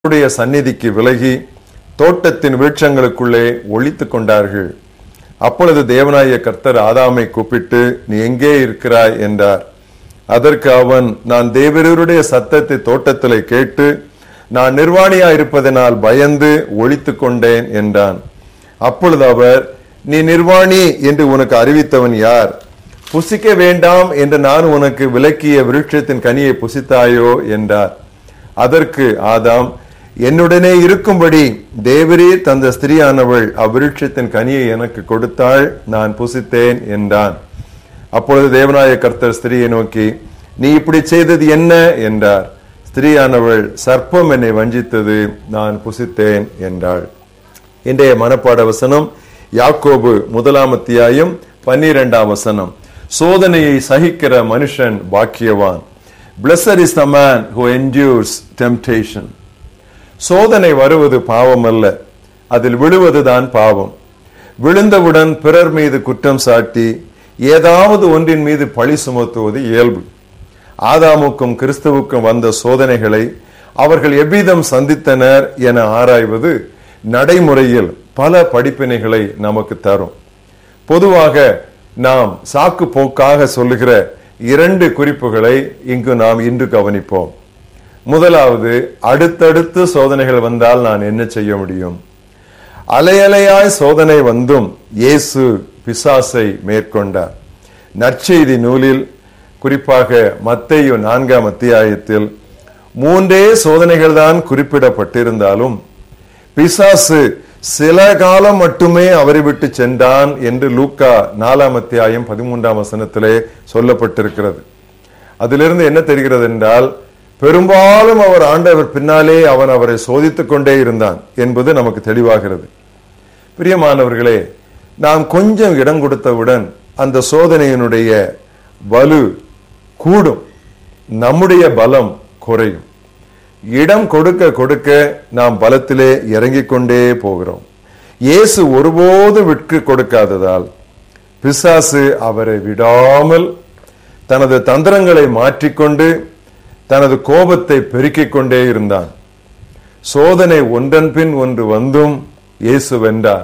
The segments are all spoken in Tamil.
அவருடைய சந்நிதிக்கு விலகி தோட்டத்தின் விருட்சங்களுக்குள்ளே ஒளித்துக் கொண்டார்கள் அப்பொழுது தேவனாய கர்த்தர் ஆதாமை கூப்பிட்டு நீ எங்கே இருக்கிறாய் என்றார் அதற்கு அவன் நான் தேவரருடைய சத்தத்தை தோட்டத்திலே கேட்டு நான் நிர்வாணியா இருப்பதனால் பயந்து ஒளித்துக் கொண்டேன் என்றான் அப்பொழுது அவர் நீ நிர்வாணி என்று உனக்கு அறிவித்தவன் யார் புசிக்க வேண்டாம் என்று நான் உனக்கு விலக்கிய விருட்சத்தின் கனியை புசித்தாயோ என்றார் அதற்கு ஆதாம் என்னுடனே இருக்கும்படி தேவரே தந்த ஸ்திரியானவள் அவ்விருட்சத்தின் கனியை எனக்கு கொடுத்தாள் நான் புசித்தேன் என்றான் அப்பொழுது தேவநாய கர்த்தர் ஸ்திரியை நோக்கி நீ இப்படி செய்தது என்ன என்றார் ஸ்திரியானவள் சர்ப்பம் என்னை வஞ்சித்தது நான் புசித்தேன் என்றாள் இன்றைய மனப்பாட வசனம் யாக்கோபு முதலாம் அத்தியாயம் பன்னிரெண்டாம் வசனம் சோதனையை சகிக்கிற மனுஷன் பாக்கியவான் Blessed is the man who endures temptation. சோதனை வருவது பாவம் அல்ல அதில் விழுவதுதான் பாவம் விழுந்தவுடன் பிறர் மீது குற்றம் சாட்டி ஏதாவது ஒன்றின் மீது பழி சுமத்துவது இயல்பு ஆதாமுக்கும் கிறிஸ்துவுக்கும் வந்த சோதனைகளை அவர்கள் எவ்விதம் சந்தித்தனர் என ஆராய்வது நடைமுறையில் பல படிப்பினைகளை நமக்கு தரும் பொதுவாக நாம் சாக்கு போக்காக சொல்லுகிற இரண்டு குறிப்புகளை இங்கு நாம் இன்று கவனிப்போம் முதலாவது அடுத்தடுத்து சோதனைகள் வந்தால் நான் என்ன செய்ய முடியும் அலையலையாய் சோதனை வந்தும் இயேசு பிசாசை மேற்கொண்டார் நற்செய்தி நூலில் குறிப்பாக மத்தேயு நான்காம் அத்தியாயத்தில் மூன்றே சோதனைகள் தான் குறிப்பிடப்பட்டிருந்தாலும் பிசாசு சில காலம் மட்டுமே அவரை விட்டு சென்றான் என்று லூக்கா நாலாம் அத்தியாயம் பதிமூன்றாம் வசனத்திலே சொல்லப்பட்டிருக்கிறது அதிலிருந்து என்ன தெரிகிறது என்றால் பெரும்பாலும் அவர் ஆண்டவர் பின்னாலே அவன் அவரை சோதித்துக் கொண்டே இருந்தான் என்பது நமக்கு தெளிவாகிறது பிரியமானவர்களே நாம் கொஞ்சம் இடம் கொடுத்தவுடன் அந்த சோதனையினுடைய வலு கூடும் நம்முடைய பலம் குறையும் இடம் கொடுக்க கொடுக்க நாம் பலத்திலே இறங்கிக் கொண்டே போகிறோம் இயேசு ஒருபோதும் விட்டு கொடுக்காததால் பிசாசு அவரை விடாமல் தனது தந்திரங்களை மாற்றிக்கொண்டு தனது கோபத்தை பெருக்கிக் கொண்டே இருந்தான் சோதனை ஒன்றன் பின் ஒன்று வந்தும் இயேசு வென்றார்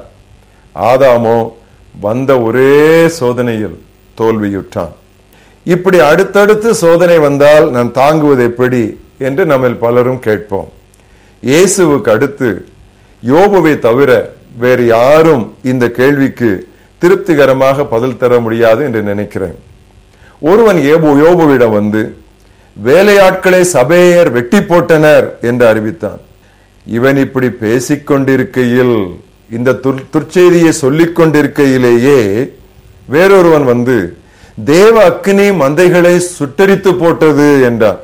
ஆதாமோ வந்த ஒரே சோதனையில் தோல்வியுற்றான் இப்படி அடுத்தடுத்து சோதனை வந்தால் நான் தாங்குவது எப்படி என்று நம்ம பலரும் கேட்போம் இயேசுவுக்கு அடுத்து யோபுவை தவிர வேறு யாரும் இந்த கேள்விக்கு திருப்திகரமாக பதில் தர முடியாது என்று நினைக்கிறேன் ஒருவன் ஏபு யோபுவிடம் வந்து வேலையாட்களை சபையர் வெட்டி போட்டனர் என்று அறிவித்தான் இவன் இப்படி பேசிக்கொண்டிருக்கையில் இந்த துர்ச்செய்தியை சொல்லிக் கொண்டிருக்கையிலேயே வேறொருவன் வந்து தேவ அக்னி மந்தைகளை சுட்டரித்து போட்டது என்றான்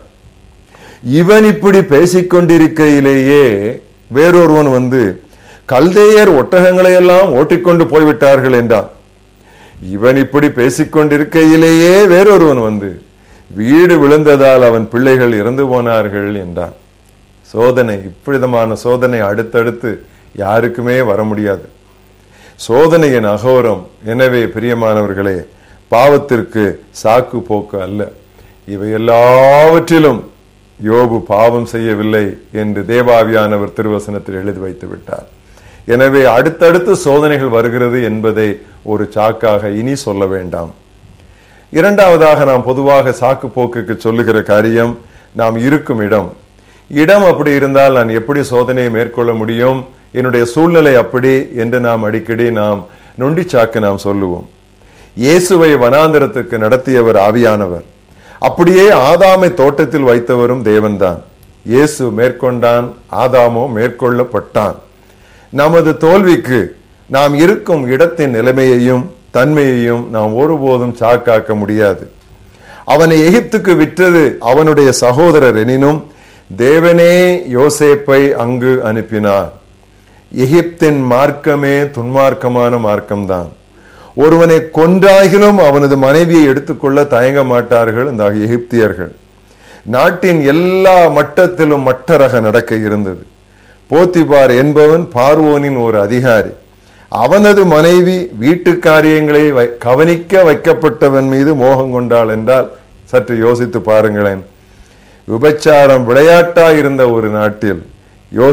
இவன் இப்படி பேசிக்கொண்டிருக்கையிலேயே வேறொருவன் வந்து கல்தேயர் ஒட்டகங்களை எல்லாம் ஓட்டிக்கொண்டு போய்விட்டார்கள் என்றான் இவன் இப்படி பேசிக்கொண்டிருக்கையிலேயே வேறொருவன் வந்து வீடு விழுந்ததால் அவன் பிள்ளைகள் இறந்து போனார்கள் என்றான் சோதனை இப்படிதமான சோதனை அடுத்தடுத்து யாருக்குமே வர முடியாது சோதனையின் அகோரம் எனவே பிரியமானவர்களே பாவத்திற்கு சாக்கு போக்கு அல்ல இவை எல்லாவற்றிலும் யோபு பாவம் செய்யவில்லை என்று தேவாவியானவர் திருவசனத்தில் எழுதி வைத்து விட்டார் எனவே அடுத்தடுத்து சோதனைகள் வருகிறது என்பதை ஒரு சாக்காக இனி சொல்ல வேண்டாம் இரண்டாவதாக நாம் பொதுவாக சாக்கு போக்குக்கு சொல்லுகிற காரியம் நாம் இருக்கும் இடம் இடம் அப்படி இருந்தால் நான் எப்படி சோதனையை மேற்கொள்ள முடியும் என்னுடைய சூழ்நிலை அப்படி என்று நாம் அடிக்கடி நாம் நொண்டி சாக்கு நாம் சொல்லுவோம் இயேசுவை வனாந்திரத்துக்கு நடத்தியவர் ஆவியானவர் அப்படியே ஆதாமை தோட்டத்தில் வைத்தவரும் தேவன்தான் இயேசு மேற்கொண்டான் ஆதாமோ மேற்கொள்ளப்பட்டான் நமது தோல்விக்கு நாம் இருக்கும் இடத்தின் நிலைமையையும் தன்மையையும் நாம் ஒருபோதும் சாக்காக்க முடியாது அவனை எகிப்துக்கு விற்றது அவனுடைய சகோதரர் எனினும் தேவனே யோசேப்பை அங்கு அனுப்பினார் எகிப்தின் மார்க்கமே துன்மார்க்கமான மார்க்கம்தான் ஒருவனை கொன்றாகிலும் அவனது மனைவியை எடுத்துக்கொள்ள தயங்க மாட்டார்கள் இந்த எகிப்தியர்கள் நாட்டின் எல்லா மட்டத்திலும் மட்டரக நடக்க இருந்தது போத்திபார் என்பவன் பார்வோனின் ஒரு அதிகாரி அவனது மனைவி வீட்டு காரியங்களை கவனிக்க வைக்கப்பட்டவன் மீது மோகம் கொண்டாள் என்றால் சற்று யோசித்து பாருங்களேன் விபச்சாரம் விளையாட்டா இருந்த ஒரு நாட்டில்